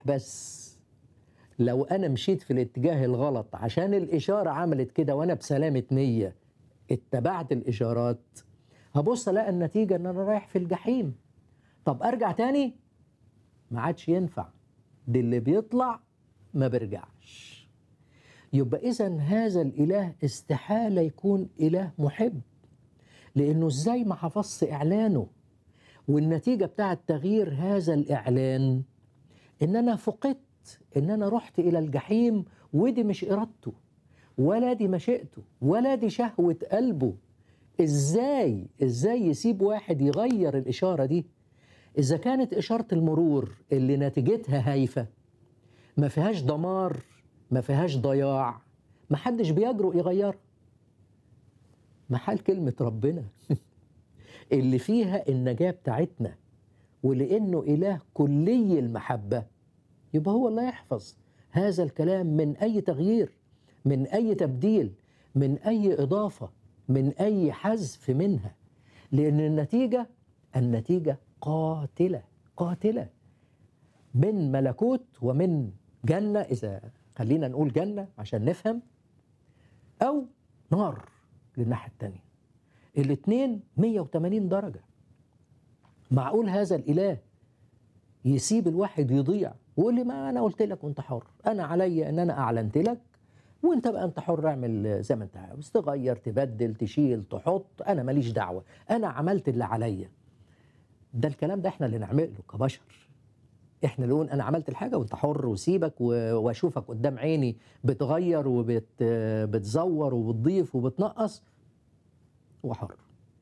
بس لو انا مشيت في الاتجاه الغلط عشان الاشاره عملت كده وانا بسلامه نيه اتبعت الاشارات هبص الاقي النتيجه ان انا رايح في الجحيم طب ارجع تاني ما عادش ينفع دي اللي بيطلع ما بيرجعش يبقى اذا هذا الاله استحاله يكون اله محب لانه ازاي ما حفظش اعلانه والنتيجه بتاعه تغيير هذا الاعلان ان انا فقدت ان انا رحت الى الجحيم ودي مش ارادته ولا دي مشيئته ولا دي شهوه قلبه ازاي ازاي يسيب واحد يغير الاشاره دي اذا كانت اشاره المرور اللي نتيجتها هايفه ما فيهاش دمار ما فيهاش ضياع ما حدش بيجرؤ يغيرها محل كلمه ربنا اللي فيها النجاه بتاعتنا ولانه اله كلي المحبه يبقى هو اللي يحفظ هذا الكلام من اي تغيير من اي تبديل من اي اضافه من اي حذف منها لان النتيجه النتيجه قاتله قاتله من ملكوت ومن جنه اذا خلينا نقول جنه عشان نفهم او نار للناحيه الثانيه الاثنين 180 درجه معقول هذا الاله يسيب الواحد يضيع ويقول لي ما انا قلت لك وانت حر انا عليا ان انا اعلنت لك وانت بقى انت حر اعمل زي ما انت عاوز تغير تبدل تشيل تحط انا ماليش دعوه انا عملت اللي عليا ده الكلام ده احنا اللي نعمله كبشر احنا اللي نقول انا عملت الحاجه وانت حر وسيبك واشوفك قدام عيني بتغير وبتزور وبتضيف وبتنقص وحر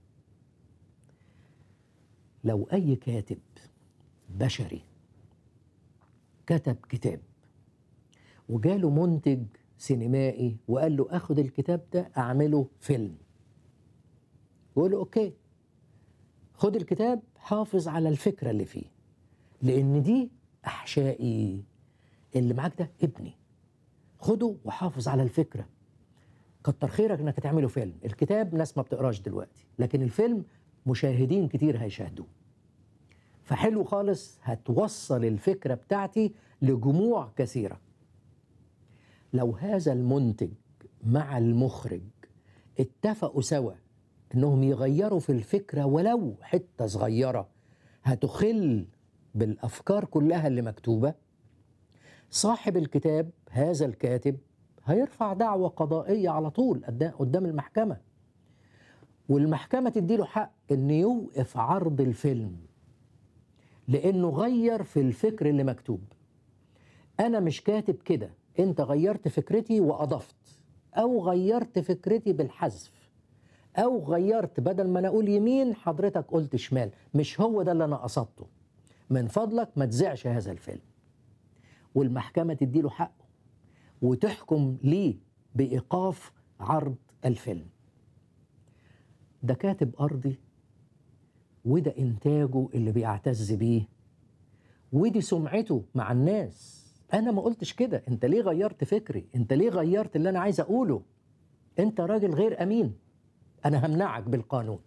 لو اي كاتب بشري كتب كتاب وجاله منتج سينمائي وقال له اخد الكتاب ده اعمله فيلم يقول له اوكي خد الكتاب حافظ على الفكره اللي فيه لان دي احشائي اللي معاك ده ابني خده وحافظ على الفكره كتر خيرك انك تعمله فيلم الكتاب ناس ما بتقراش دلوقتي لكن الفيلم مشاهدين كتير هيشاهدوه فحلو خالص هتوصل الفكره بتاعتي لجموع كثيره لو هذا المنتج مع المخرج اتفقوا سوا انهم يغيروا في الفكره ولو حته صغيره هتخل بالافكار كلها اللي مكتوبه صاحب الكتاب هذا الكاتب هيرفع دعوه قضائيه على طول قدام المحكمه والمحكمه تديله حق ان يوقف عرض الفيلم لانه غير في الفكر اللي مكتوب انا مش كاتب كده انت غيرت فكرتي واضفت او غيرت فكرتي بالحذف او غيرت بدل ما انا اقول يمين حضرتك قلت شمال مش هو ده اللي انا قصدته من فضلك ما تذيعش هذا الفيلم والمحكمه تديله حقه وتحكم ليه بايقاف عرض الفيلم ده كاتب ارضي وده انتاجه اللي بيعتز بيه ودي سمعته مع الناس انا ما قلتش كده انت ليه غيرت فكري انت ليه غيرت اللي انا عايز اقوله انت راجل غير امين انا همنعك بالقانون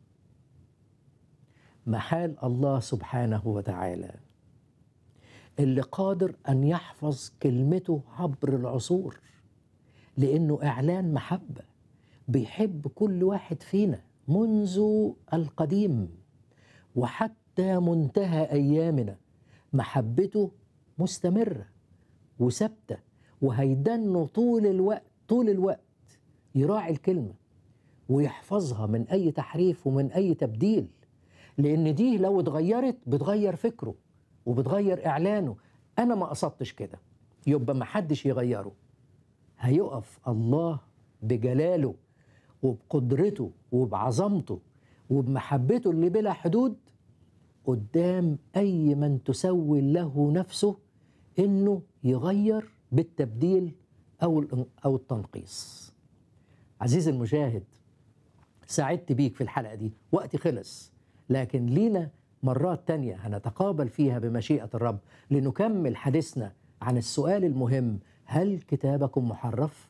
محال الله سبحانه وتعالى اللي قادر ان يحفظ كلمته عبر العصور لانه اعلان محبه بيحب كل واحد فينا منذ القديم وحتى منتهى ايامنا محبته مستمره وثابته وهيدنه طول الوقت طول الوقت يراعي الكلمه ويحفظها من اي تحريف ومن اي تبديل لان دي لو اتغيرت بتغير فكره وبتغير اعلانه انا ما قصدتش كده يبقى ما حدش يغيره هيقف الله بجلاله وبقدرته وبعظمته وبمحبته اللي بلا حدود قدام اي من تسول له نفسه انه يغير بالتبديل او او التنقيص. عزيزي المشاهد سعدت بيك في الحلقه دي، وقتي خلص لكن لينا مرات تانية هنتقابل فيها بمشيئة الرب لنكمل حديثنا عن السؤال المهم هل كتابكم محرف؟